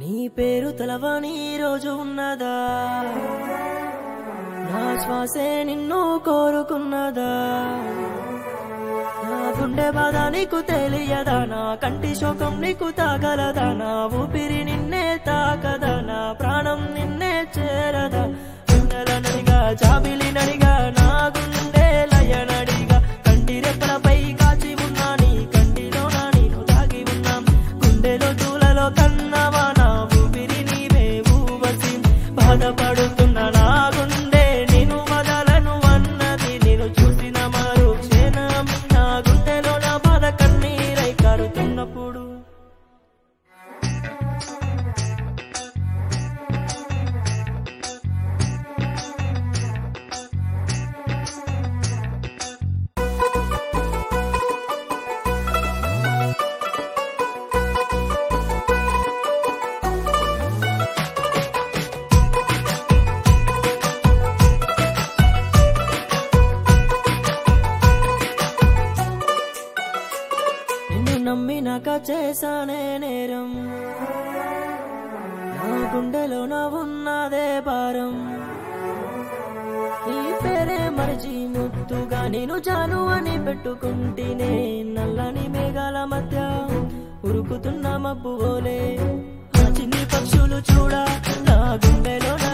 నీ పేరు తలవని రోజు ఉన్నదా నా శ్వాసే నిన్ను కోరుకున్నదా నా గుండె బాధ నీకు తెలియదా నా కంటి శోకం నీకు తాగలదా నా ఊపిరి నిన్నే తాకదా నా ప్రాణం నిన్నే చేరదా గుండెల నడిగా జాబిలి నడిగా నా గుండె లయనడిగా కంటి రెప్పలపై కాచి ఉన్నా నీ కంటిలో నా నేను తాగి ఉన్నాం గుండెలో దూలలో కన్నవా నా ఊపిరి నీవే ఊవసి బాధపడుతున్న నా గుండె నేను వదలను అన్నది నేను చూసిన మారు క్షణం నా గుండెలో నా బాధ కన్నీరై కారుతున్నప్పుడు నిన్ను నమ్మినాక చేశానే నేరం నా గుండెలో నా ఉన్నదే భారం ఈ పేరే మరిచి ముద్దుగా నేను జాను అని పెట్టుకుంటేనే నల్లని మేఘాల మధ్య ఉరుకుతున్న మబ్బు ఓలే ఆ చిన్ని పక్షులు చూడ నా గుండెలో